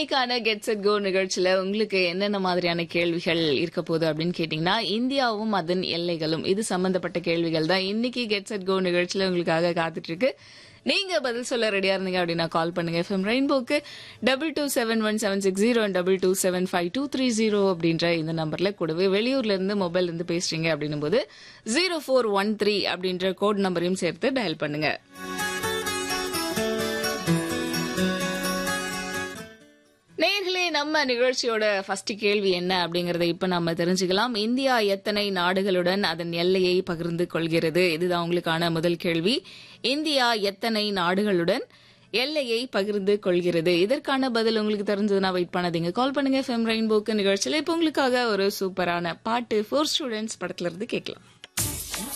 இன்னைக்கான get set go நிகழ்ச்சியில உங்களுக்கு என்னென்ன மாதிரியான கேள்விகள் இருக்க போகுது அப்படின்னு கேட்டீங்கன்னா இந்தியாவும் அதன் எல்லைகளும் இது சம்பந்தப்பட்ட கேள்விகள் தான் இன்னைக்கு கெட் செட் கோ நிகழ்ச்சியில உங்களுக்காக காத்துட்டு இருக்கு நீங்க பதில் சொல்ல ரெடியா இருந்தீங்க அப்படின்னா கால் பண்ணுங்க எஃப்எம் ரெயின்போக்கு double two seven one seven six zero double two seven five two three zero அப்படின்ற இந்த நம்பர்ல கூடவே வெளியூர்ல இருந்து மொபைல் இருந்து பேசுறீங்க அப்படின்னும் போது ஜீரோ ஃபோர் ஒன் த்ரீ அப்படின்ற கோட் நம்பரையும் சேர்த்து டயல் பண்ணுங்க நேர்களே நம்ம நிகழ்ச்சியோட ஃபர்ஸ்ட் கேள்வி என்ன அப்படிங்கறத இப்ப நம்ம தெரிஞ்சுக்கலாம் இந்தியா எத்தனை நாடுகளுடன் அதன் எல்லையை பகிர்ந்து கொள்கிறது இதுதான் உங்களுக்கான முதல் கேள்வி இந்தியா எத்தனை நாடுகளுடன் எல்லையை பகிர்ந்து கொள்கிறது இதற்கான பதில் உங்களுக்கு தெரிஞ்சதுன்னா வெயிட் பண்ணாதீங்க கால் பண்ணுங்க ஃபெம் ரெயின்போக்கு நிகழ்ச்சியில இப்ப உங்களுக்காக ஒரு சூப்பரான பாட்டு ஃபோர் ஸ்டூடெண்ட்ஸ் படத்துல இருந்து கேட்கலாம்